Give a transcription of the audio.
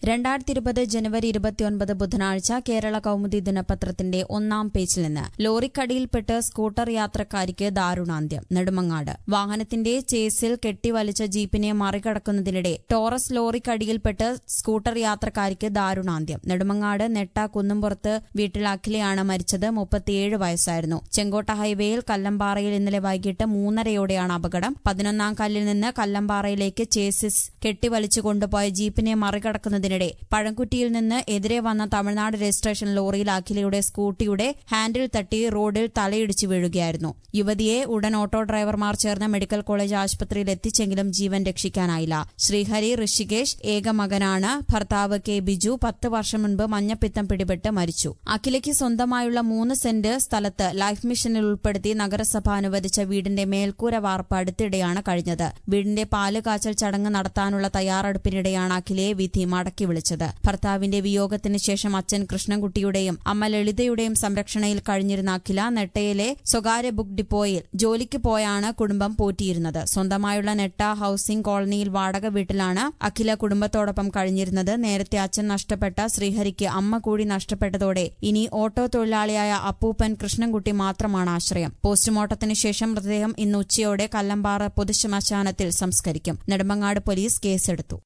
രണ്ടായിരത്തി ഇരുപത് ജനുവരി ഇരുപത്തിയൊൻപത് ബുധനാഴ്ച കേരള കൗമുദി ദിനപത്രത്തിന്റെ ഒന്നാം പേജിൽ നിന്ന് ലോറിക്കടിയിൽപ്പെട്ട് സ്കൂട്ടർ യാത്രക്കാരിക്ക് ദാരുണാന്ത്യം നെടുമങ്ങാട് വാഹനത്തിന്റെ ചേസിൽ കെട്ടിവലിച്ച ജീപ്പിനെ മറികടക്കുന്നതിനിടെ ടോറസ് ലോറിക്കടിയിൽപ്പെട്ട് സ്കൂട്ടർ യാത്രക്കാരിക്ക് ദാരുണാന്ത്യം നെടുമങ്ങാട് നെട്ട കുന്നുംപുറത്ത് വീട്ടിൽ അഖിലയാണ് മരിച്ചത് മുപ്പത്തിയേഴ് വയസ്സായിരുന്നു ചെങ്കോട്ട ഹൈവേയിൽ കല്ലമ്പാറയിൽ ഇന്നലെ വൈകിട്ട് മൂന്നരയോടെയാണ് അപകടം പതിനൊന്നാം കല്ലിൽ നിന്ന് കല്ലമ്പാറയിലേക്ക് ചേസിസ് കെട്ടിവലിച്ചു കൊണ്ടുപോയ ജീപ്പിനെ മറികടക്കുന്നതിനിടെ പഴംകുറ്റിയിൽ നിന്ന് എതിരെ വന്ന തമിഴ്നാട് രജിസ്ട്രേഷൻ ലോറിയിൽ അഖിലയുടെ സ്കൂട്ടിയുടെ ഹാൻഡിൽ തട്ടി റോഡിൽ തലയിടിച്ച് വീഴുകയായിരുന്നു യുവതിയെ ഉടൻ ഓട്ടോ ഡ്രൈവർമാർ ചേർന്ന് മെഡിക്കൽ കോളേജ് ആശുപത്രിയിൽ എത്തിച്ചെങ്കിലും ജീവൻ രക്ഷിക്കാനായില്ല ശ്രീഹരി ഋഷികേഷ് ഏക മകനാണ് ഭർത്താവ് കെ ബിജു പത്ത് വർഷം മുൻപ് മഞ്ഞപ്പിത്തം പിടിപെട്ട് മരിച്ചു അഖിലയ്ക്ക് സ്വന്തമായുള്ള മൂന്ന് സെന്റ് സ്ഥലത്ത് ലൈഫ് മിഷനിൽ ഉൾപ്പെടുത്തി നഗരസഭ അനുവദിച്ച വീടിന്റെ മേൽക്കൂര വാർപ്പ് അടുത്തിടെയാണ് കഴിഞ്ഞത് വീടിന്റെ പാല് കാച്ചൽ ചടങ്ങ് നടത്താനുള്ള തയ്യാറെടുപ്പിനിടെയാണ് അഖിലയെ വിധി മടക്കി വിളിച്ചത് ഭർത്താവിന്റെ വിയോഗത്തിന് ശേഷം അച്ഛൻ കൃഷ്ണൻകുട്ടിയുടെയും അമ്മ ലളിതയുടെയും സംരക്ഷണയിൽ കഴിഞ്ഞിരുന്ന അഖില നെട്ടയിലെ സ്വകാര്യ ബുക്ക് ഡിപ്പോയിൽ ജോലിക്ക് പോയാണ് കുടുംബം പോറ്റിയിരുന്നത് സ്വന്തമായുള്ള നെട്ട ഹൌസിംഗ് കോളനിയിൽ വാടക വീട്ടിലാണ് അഖില കുടുംബത്തോടൊപ്പം കഴിഞ്ഞിരുന്നത് നേരത്തെ അച്ഛൻ നഷ്ടപ്പെട്ട ശ്രീഹരിക്ക് അമ്മ കൂടി നഷ്ടപ്പെട്ടതോടെ ഇനി ഓട്ടോ തൊഴിലാളിയായ അപ്പൂപ്പൻ കൃഷ്ണൻകുട്ടി മാത്രമാണ് ആശ്രയം പോസ്റ്റ്മോർട്ടത്തിന് ശേഷം മൃതദേഹം ഇന്ന് ഉച്ചയോടെ കല്ലമ്പാറ പൊതുശ്മശാനത്തിൽ സംസ്കരിക്കും നെടുമങ്ങാട് പോലീസ് കേസെടുത്തു